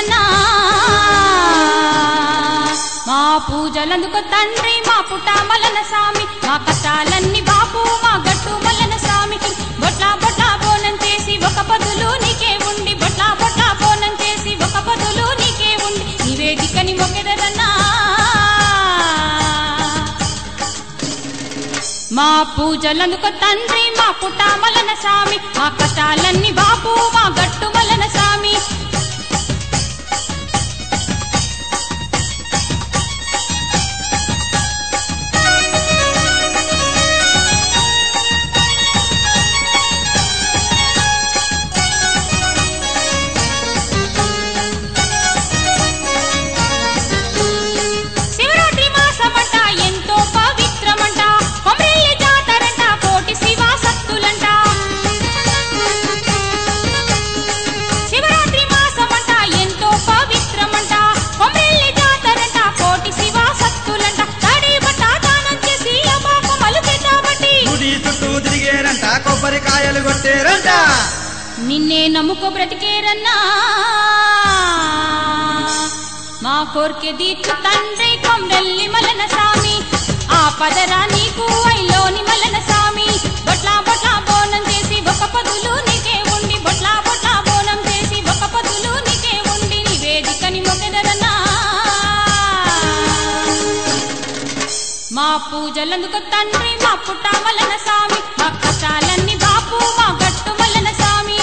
మొక్కెదరన్నా మా పూజలందుకు తండ్రి మా పుట్ట మల్లన స్వామి మా కష్టాలన్నీ బాపు మా గట్టు మల్లన స్వామికి బొట్ల బొట్ల బోనం చేసి ఒక పదులు నీకే ఉండి బొట్ల బొట్ల బోనం చేసి ఒక పదులు నీకే ఉండి నివేదికని మొక్కెదరన్నా మా పూజలందుకు తండ్రి మా పుట్ట మల్లన స్వామి మా కష్టాలన్నీ బాపు మా గట్టు మల్లన స్వామి శివరాత్రి మాసమంట ఎంతో పవిత్రమంట కొమరెల్లి జాతరంట కోటి శివ సత్తులంట శివరాత్రి మాసమంట ఎంతో పవిత్రమంట కొమరెల్లి జాతరంట కోటి శివ సత్తులంట తడి బట్ట దానం చేసి అమ్మాకు మలుపెట్టాబట్టి గుడి చుట్టూ తిరిగేరంట కొబ్బరికాయలు కొట్టేరంట నిన్నే నమ్ముకో బ్రతికేరన్నా మా కోర్కె దీచు తండ్రి కొమ్రెల్లి మలన స్వామి ఆ పదరా నీకు ఐలోని మలన స్వామి బొట్ల బొట్ల బోనం చేసి ఒక పదులు నీకే ఉండి బొట్ల బొట్ల బోనం చేసి ఒక పదులు నీకే ఉండి నివేదికని మొగదరన్నా మా పూజలందుకు తండ్రి మా పుట్ట మల్లన స్వామి మా కష్టాలన్నీ బాపు మా గట్టు మల్లన స్వామి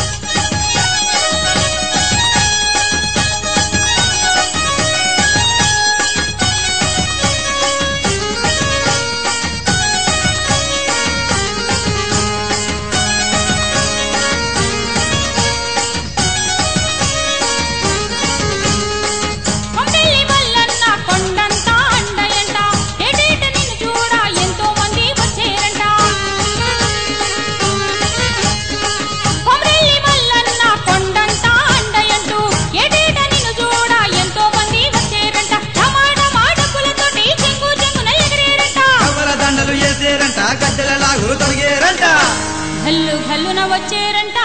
కొండెల్లి మల్లన్న కొండంత అండయంట ఎడేట నిన్ను చూడ ఎంతో మంది వచ్చేరంట కొమరెల్లి మల్లన్న కొండంత అండయంటూ ఎడేట నిన్ను చూడ ఎంతో మంది వచ్చేరంట టమాడ మాడకులతోటి చెంగు చెంగున ఎగిరేరంట కవల దండలు వేసేరంట గద్దెల లాగులు తొడిగేరంట గల్లు గల్లున వచ్చేరంట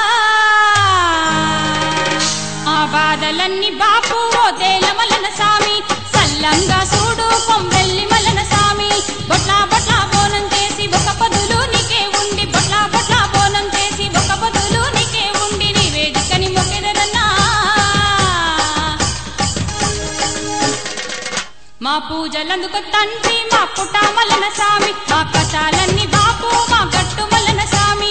ఆ బాధలన్నీ బాపు ఓదేల మలన స్వామి సల్లంగా చూడు కొమ్మెల్లి మలన స్వామి బొట్ల బొట్ల బోనం చేసి ఒక పదులు నీకే ఉండి బొట్ల బొట్ల బోనం చేసి ఒక పదులు నీకే ఉండి నివేదికని మొక్కెదరన్నా మా పూజలందుకు తండ్రి మా పుట్ట మల్లన స్వామి మా కష్టాలన్నీ బాపు మా గట్టు మల్లన స్వామి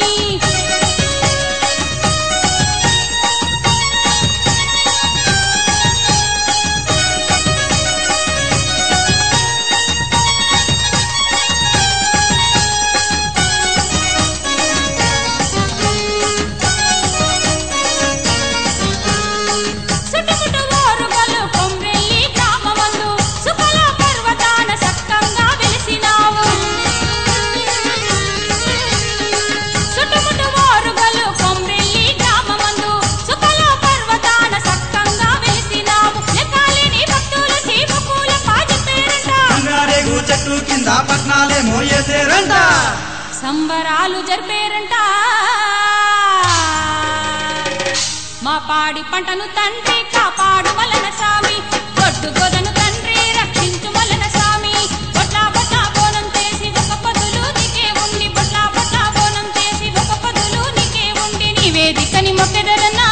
చుట్టుముట్టు ఓరుగలు కొమ్రెల్లి గ్రామమందు సుఖల పర్వతాన సక్కంగా వెలిసినావు చుట్టుముట్టు ఓరుగలు కొమ్రెల్లి గ్రామమందు సుఖల పర్వతాన సక్కంగా వెలిసినావు లెక్కాలేని భక్తుల చీమకూల పాజపేరంట బంగారేగు చెట్టు కింద పట్నాలేమో వేసేరంట సంబరాలు జరిపేరంట మా పాడి పంటను తండ్రి కాపాడు మలన స్వామి గొడ్డు గోదను తండ్రి రక్షించు మలన స్వామి బొట్ల బొట్ల బోనం చేసి ఒక పదులు నీకే ఉండి బొట్ల బొట్ల బోనం చేసి ఒక పదులు నీకే ఉండి నివేదికని మొక్కెదరన్నా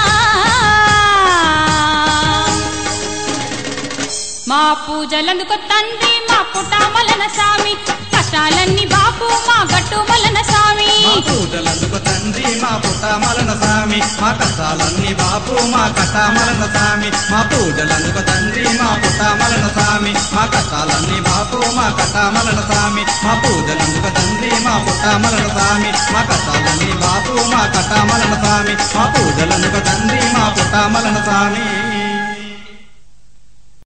మా పూజలందుకు తండ్రి మా పుట్ట మలన స్వామి కష్టాలన్నీ బాపు మా గట్టు మలన స్వామి మా పూజలందుకు తండ్రి మా పుట్ట మలన స్వామి మా కష్టాలన్నీ బాపు మా కట్ట మలన స్వామి మా పూజలందుకు తండ్రి మా పుట్ట మలన స్వామి మా కష్టాలన్నీ బాపు మా కట్ట మలన స్వామి మా పూజలందుకు తండ్రి మా పుట్ట మలన స్వామి మా కష్టాలన్నీ బాపు మా కట్ట మలన స్వామి మా పూజలందుకు తండ్రి మా పుట్ట మలన స్వామి